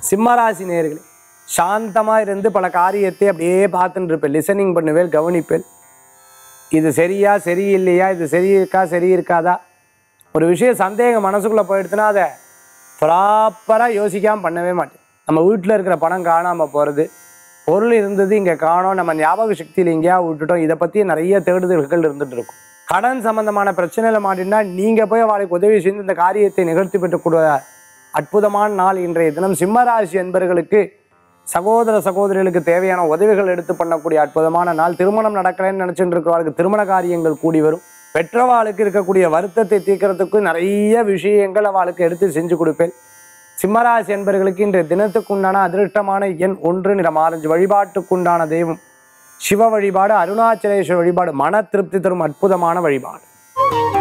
சிம்மராசி நேர்களே சாந்தமாக இருந்து பல காரியத்தை அப்படியே பார்த்துட்டு இருப்பேன் லிசனிங் பண்ணுவேன் கவனிப்பேன் இது சரியா சரியில்லையா இது சரி இருக்கா சரி இருக்காதா ஒரு விஷயம் சந்தேகம் மனசுக்குள்ளே போயிடுச்சுன்னா அதை ப்ராப்பராக யோசிக்காமல் பண்ணவே மாட்டேன் நம்ம வீட்டில் இருக்கிற பணம் காணாமல் போகிறது பொருள் இருந்தது இங்கே காணோம் நம்ம ஞாபக சக்தியில் எங்கேயா விட்டுட்டோம் இதை பற்றி நிறைய தேடுதல்கள் இருந்துட்டு இருக்கும் கடன் சம்பந்தமான பிரச்சனையில் மாட்டினா நீங்கள் போய் அவளுக்கு உதவி செய்து இந்த காரியத்தை நிகழ்த்தி பெற்றக்கூடிய அற்புதமான நாள் இன்றைய தினம் சிம்மராசி என்பர்களுக்கு சகோதர சகோதரிகளுக்கு தேவையான உதவிகள் எடுத்து பண்ணக்கூடிய அற்புதமான நாள் திருமணம் நடக்கலைன்னு நினச்சிட்டு இருக்கிறவர்களுக்கு திருமண காரியங்கள் கூடி வரும் பெற்றவாளுக்கு இருக்கக்கூடிய வருத்தத்தை தீர்க்கறதுக்கு நிறைய விஷயங்கள் அவளுக்கு எடுத்து செஞ்சு கொடுப்பேன் சிம்மராசி என்பர்களுக்கு இன்றைய தினத்துக்குண்டான அதிருஷ்டமான எண் ஒன்று நிறம் ஆரஞ்சு வழிபாட்டுக்குண்டான தெய்வம் சிவ வழிபாடு அருணாச்சலேஸ்வர வழிபாடு மன திருப்தி தரும் அற்புதமான வழிபாடு